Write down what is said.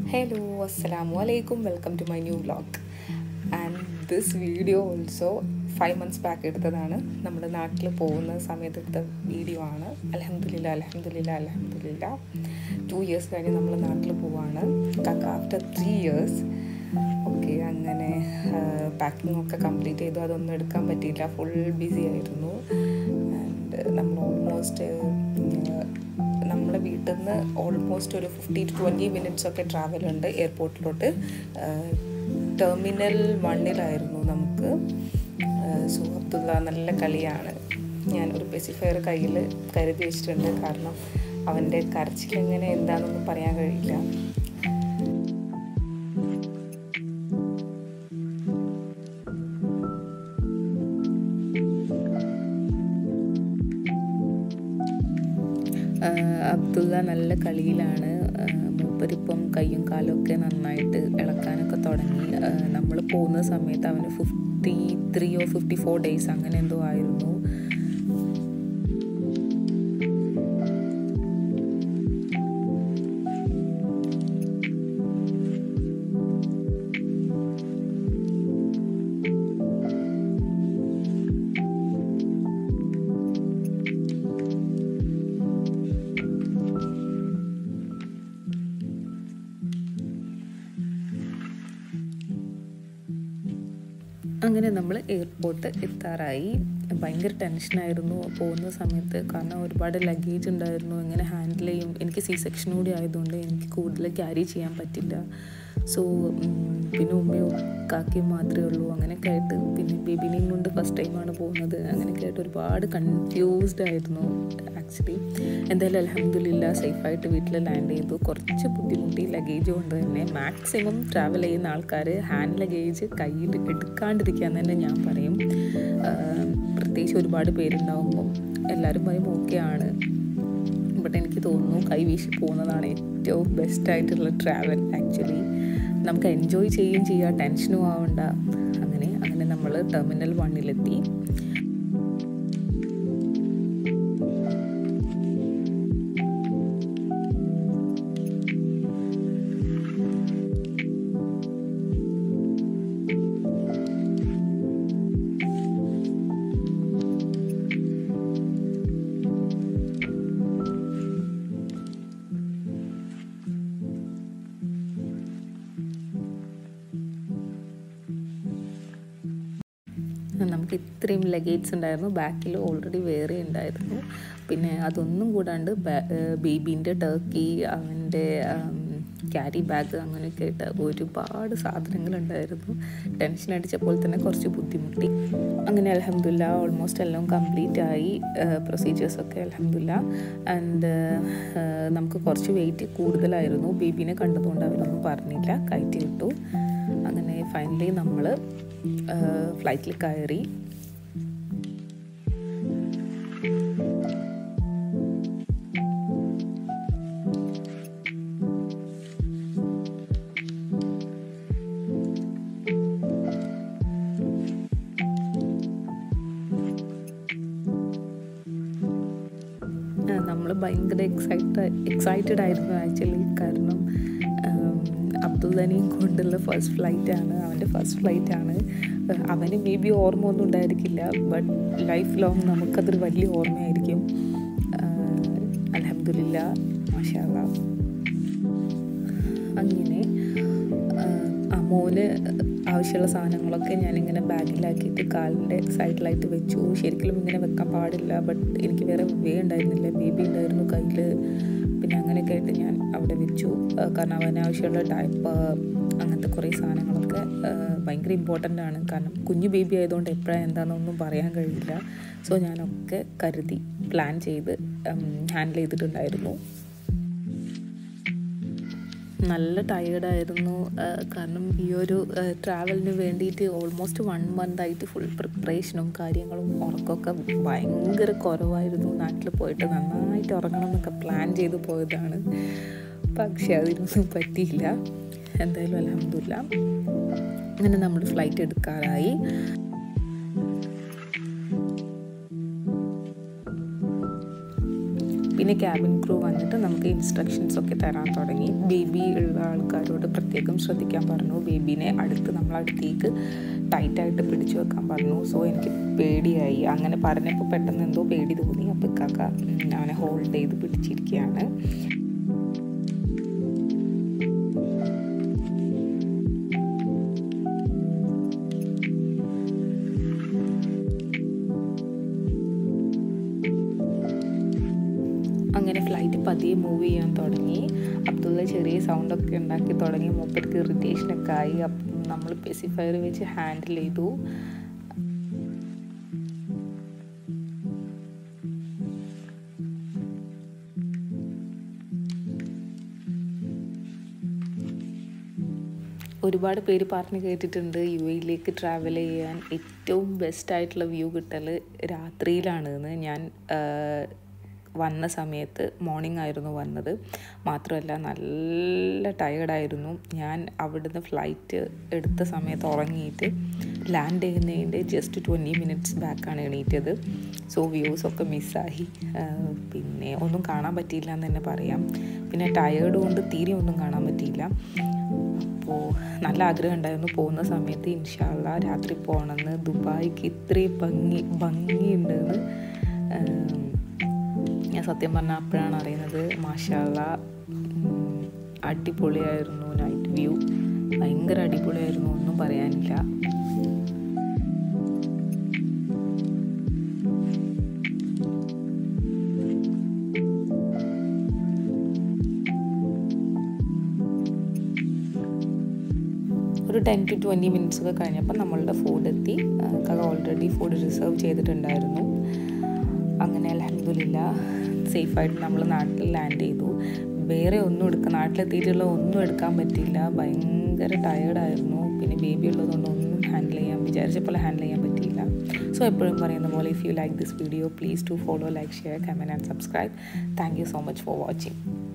Hello, Assalamu alaikum. Welcome to my new vlog. And this video also five months back എടുത്തതാണ് നമ്മുടെ നാട്ടിൽ പോകുന്ന സമയത്ത് എടുത്ത വീഡിയോ ആണ് അലഹമില്ല അലഹമില്ല അലഹമില്ല ടു ഇയേഴ്സ് കഴിഞ്ഞ് നമ്മൾ നാട്ടിൽ പോവാണ് കക്ക ആഫ്റ്റർ ത്രീ ഇയേഴ്സ് ഓക്കെ അങ്ങനെ പാക്കിംഗ് ഒക്കെ കംപ്ലീറ്റ് ചെയ്തു അതൊന്നും എടുക്കാൻ പറ്റിയില്ല ഫുൾ ബിസി ആയിരുന്നു ആൻഡ് നമ്മൾ ഓൾമോസ്റ്റ് നമ്മുടെ വീട്ടിൽ നിന്ന് ഓൾമോസ്റ്റ് ഒരു ഫിഫ്റ്റി ടു ട്വൻറ്റി മിനിറ്റ്സ് ഒക്കെ ട്രാവൽ ഉണ്ട് എയർപോർട്ടിലോട്ട് ടെർമിനൽ വണ്ണിലായിരുന്നു നമുക്ക് സോ അബ്ദുള്ള നല്ല കളിയാണ് ഞാൻ ഒരു പെസിഫയർ കയ്യിൽ കരുതി വെച്ചിട്ടുണ്ട് കാരണം അവൻ്റെ കരച്ചിൽ എങ്ങനെ എന്താണെന്നൊന്നും പറയാൻ കഴിയില്ല അബ്ദുള്ള നല്ല കളിയിലാണ് മൂപ്പരിപ്പം കയ്യും കാലും ഒക്കെ നന്നായിട്ട് ഇളക്കാനൊക്കെ തുടങ്ങി നമ്മൾ പോകുന്ന സമയത്ത് അവന് ഫിഫ്റ്റി ത്രീയോ ഫിഫ്റ്റി ഫോർ ഡേയ്സ് അങ്ങനെ എന്തോ ആയിരുന്നു അങ്ങനെ നമ്മൾ എയർപോർട്ട് എത്താറായി ഭയങ്കര ടെൻഷനായിരുന്നു പോകുന്ന സമയത്ത് കാരണം ഒരുപാട് ലഗേജ് ഉണ്ടായിരുന്നു എങ്ങനെ ഹാൻഡിൽ ചെയ്യും എനിക്ക് സി സെക്ഷൻ കൂടി ആയതുകൊണ്ട് എനിക്ക് കൂടുതൽ ക്യാരി ചെയ്യാൻ പറ്റില്ല സോ പിന്നെ ഉമ്മയും കാക്കയും മാത്രമേ ഉള്ളൂ അങ്ങനെയൊക്കെ ആയിട്ട് പിന്നെ ബേബിനെയും കൊണ്ട് ഫസ്റ്റ് ടൈമാണ് പോകുന്നത് അങ്ങനെയൊക്കെ ആയിട്ട് ഒരുപാട് കൺഫ്യൂസ്ഡ് ആയിരുന്നു ആക്ച്വലി എന്തായാലും അലഹമില്ല സേഫായിട്ട് വീട്ടിൽ ലാൻഡ് ചെയ്തു കുറച്ച് ബുദ്ധിമുട്ടി ലഗേജ് കൊണ്ട് തന്നെ മാക്സിമം ട്രാവൽ ചെയ്യുന്ന ആൾക്കാർ ഹാൻഡ് ലഗേജ് കയ്യിൽ എടുക്കാണ്ടിരിക്കുക തന്നെ ഞാൻ പറയും പ്രത്യേകിച്ച് ഒരുപാട് പേരുണ്ടാകുമ്പം എല്ലാവരും പറയും ഓക്കെയാണ് ബട്ട് എനിക്ക് തോന്നുന്നു കൈ വീശി പോകുന്നതാണ് ഏറ്റവും ബെസ്റ്റ് ആയിട്ടുള്ള ട്രാവൽ ആക്ച്വലി നമുക്ക് എൻജോയ് ചെയ്യുകയും ചെയ്യുക ടെൻഷനും ആവണ്ട അങ്ങനെ അങ്ങനെ നമ്മൾ ടെർമിനൽ വണ്ണിലെത്തി നമുക്ക് ഇത്രയും ലഗേജ് ഉണ്ടായിരുന്നു ബാക്കിൽ ഓൾറെഡി വേറെ ഉണ്ടായിരുന്നു പിന്നെ അതൊന്നും കൂടാണ്ട് ബേബീൻ്റെ ടർക്കി അവൻ്റെ ക്യാരി ബാഗ് അങ്ങനെയൊക്കെ ആയിട്ട് ഒരുപാട് സാധനങ്ങളുണ്ടായിരുന്നു ടെൻഷൻ അടിച്ചപ്പോൾ തന്നെ കുറച്ച് ബുദ്ധിമുട്ടി അങ്ങനെ അലഹമില്ല ഓൾമോസ്റ്റ് എല്ലാം കംപ്ലീറ്റ് ആയി പ്രൊസീജിയേഴ്സൊക്കെ അലഹമില്ല ആൻഡ് നമുക്ക് കുറച്ച് വെയിറ്റ് കൂടുതലായിരുന്നു ബേബീനെ കണ്ടതുകൊണ്ട് അവരൊന്നും പറഞ്ഞില്ല കയറ്റി വിട്ടു അങ്ങനെ ഫൈനലി നമ്മൾ ഫ്ലൈറ്റിൽ കയറി നമ്മൾ ഭയങ്കര എക്സൈറ്റ് എക്സൈറ്റഡ് ആയിരുന്നു ആക്ച്വലി കാരണം അബ്ദുള്ളനെയും കൊണ്ടുള്ള ഫസ്റ്റ് ഫ്ലൈറ്റ് ആണ് അവൻ്റെ ഫസ്റ്റ് ഫ്ലൈറ്റ് ആണ് അവന് മേ ബി ഓർമ്മ ഒന്നും ഉണ്ടായിരിക്കില്ല ബട്ട് ലൈഫ് ലോങ് നമുക്കതൊരു വലിയ ഓർമ്മയായിരിക്കും അലഹമില്ല മാഷാല്ല അങ്ങനെ മോന് ആവശ്യമുള്ള സാധനങ്ങളൊക്കെ ഞാനിങ്ങനെ ബാഗിലാക്കിയിട്ട് കാലിൻ്റെ സൈഡിലായിട്ട് വെച്ചു ശരിക്കും ഇങ്ങനെ വെക്കാൻ പാടില്ല ബട്ട് എനിക്ക് വേറെ വേ ഉണ്ടായിരുന്നില്ല ബേബി ഉണ്ടായിരുന്നു കയ്യിൽ പിന്നെ അങ്ങനെയൊക്കെ ആയിട്ട് ഞാൻ അവിടെ വെച്ചു കാരണം അവന് ആവശ്യമുള്ള ഡയപ്പർ അങ്ങനത്തെ കുറേ സാധനങ്ങളൊക്കെ ഭയങ്കര ഇമ്പോർട്ടൻ്റ് ആണ് കാരണം കുഞ്ഞു ബേബി ആയതുകൊണ്ട് എപ്പോഴാണ് എന്താണെന്നൊന്നും പറയാൻ കഴിയില്ല സോ ഞാനൊക്കെ കരുതി പ്ലാൻ ചെയ്ത് ഹാൻഡിൽ ചെയ്തിട്ടുണ്ടായിരുന്നു നല്ല ടയേർഡായിരുന്നു കാരണം ഈ ഒരു ട്രാവലിന് വേണ്ടിയിട്ട് ഓൾമോസ്റ്റ് വൺ മന്ത് ആയിട്ട് ഫുൾ പ്രിപ്പറേഷനും കാര്യങ്ങളും ഉറക്കമൊക്കെ ഭയങ്കര കുറവായിരുന്നു നാട്ടിൽ പോയിട്ട് നന്നായിട്ട് ഉറങ്ങണം എന്നൊക്കെ പ്ലാൻ ചെയ്ത് പോയതാണ് പക്ഷെ അതിനൊന്നും പറ്റിയില്ല എന്തായാലും അലഹമില്ല അങ്ങനെ നമ്മൾ ഫ്ലൈറ്റ് എടുക്കാറായി പിന്നെ പിന്നെ ക്യാബിൻ ക്രൂ വന്നിട്ട് നമുക്ക് ഇൻസ്ട്രക്ഷൻസ് ഒക്കെ തരാൻ തുടങ്ങി ബേബി ഉള്ള ആൾക്കാരോട് പ്രത്യേകം ശ്രദ്ധിക്കാൻ പറഞ്ഞു ബേബീനെ അടുത്ത് നമ്മളടുത്തേക്ക് ടൈറ്റായിട്ട് പിടിച്ചു വെക്കാൻ പറഞ്ഞു സോ എനിക്ക് പേടിയായി അങ്ങനെ പറഞ്ഞപ്പോൾ പെട്ടെന്ന് എന്തോ പേടി തോന്നി അപ്പോൾ ഇക്കാക്ക അവനെ ഹോൾഡ് ചെയ്ത് പിടിച്ചിരിക്കുകയാണ് അങ്ങനെ ഫ്ലൈറ്റ് പതിയെ മൂവ് ചെയ്യാൻ തുടങ്ങി അബ്ദുള്ള ചെറിയ സൗണ്ടൊക്കെ ഉണ്ടാക്കി തുടങ്ങി മൂപ്പർക്ക് ഇറിറ്റേഷനൊക്കെ ആയി അപ്പം നമ്മൾ പെസിഫയർ വെച്ച് ഹാൻഡിൽ ചെയ്തു ഒരുപാട് പേര് പറഞ്ഞ് കേട്ടിട്ടുണ്ട് യു എയിലേക്ക് ട്രാവൽ ചെയ്യാൻ ഏറ്റവും ബെസ്റ്റ് ആയിട്ടുള്ള വ്യൂ കിട്ടൽ രാത്രിയിലാണ് എന്ന് ഞാൻ വന്ന സമയത്ത് മോർണിംഗ് ആയിരുന്നു വന്നത് മാത്രമല്ല നല്ല ടയേർഡായിരുന്നു ഞാൻ അവിടുന്ന് ഫ്ലൈറ്റ് എടുത്ത സമയത്ത് ഉറങ്ങിയിട്ട് ലാൻഡ് ചെയ്യുന്നതിൻ്റെ ജസ്റ്റ് ട്വൻറ്റി മിനിറ്റ്സ് ബാക്കാണ് എണീറ്റത് സോ വ്യൂസൊക്കെ മിസ്സായി പിന്നെ ഒന്നും കാണാൻ പറ്റിയില്ല എന്ന് തന്നെ പറയാം പിന്നെ ടയേർഡ് കൊണ്ട് തീരെ ഒന്നും കാണാൻ പറ്റിയില്ല അപ്പോൾ നല്ല ആഗ്രഹം ഉണ്ടായിരുന്നു പോകുന്ന സമയത്ത് ഇൻഷാല്ല രാത്രി പോകണമെന്ന് ദുബായിക്ക് ഇത്രയും ഭംഗി ഭംഗിയുണ്ടെന്ന് ഞാൻ സത്യം പറഞ്ഞാൽ അപ്പോഴാണ് അറിയുന്നത് മാഷാല്ല അടിപൊളിയായിരുന്നു നൈറ്റ് വ്യൂ ഭയങ്കര അടിപൊളിയായിരുന്നു ഒന്നും പറയാനില്ല ഒരു ടെൻ ടു ട്വൻറ്റി മിനിറ്റ്സ് ഒക്കെ കഴിഞ്ഞപ്പോൾ നമ്മളുടെ ഫുഡ് എത്തി കഥ ഓൾറെഡി ഫുഡ് റിസർവ് ചെയ്തിട്ടുണ്ടായിരുന്നു അങ്ങനെ അലഹമില്ല സേഫായിട്ട് നമ്മൾ നാട്ടിൽ ലാൻഡ് ചെയ്തു വേറെ ഒന്നും എടുക്കുക നാട്ടിലെത്തിയിട്ടുള്ള ഒന്നും എടുക്കാൻ പറ്റിയില്ല ഭയങ്കര ടയേർഡായിരുന്നു പിന്നെ ബേബി ഉള്ളതുകൊണ്ട് ഒന്നും ഹാൻഡിൽ ചെയ്യാൻ വിചാരിച്ച പോലെ ഹാൻഡിൽ ചെയ്യാൻ പറ്റിയില്ല സോ എപ്പോഴും പറയുന്ന പോലെ if you like this video please to follow like share comment and subscribe thank you so much for watching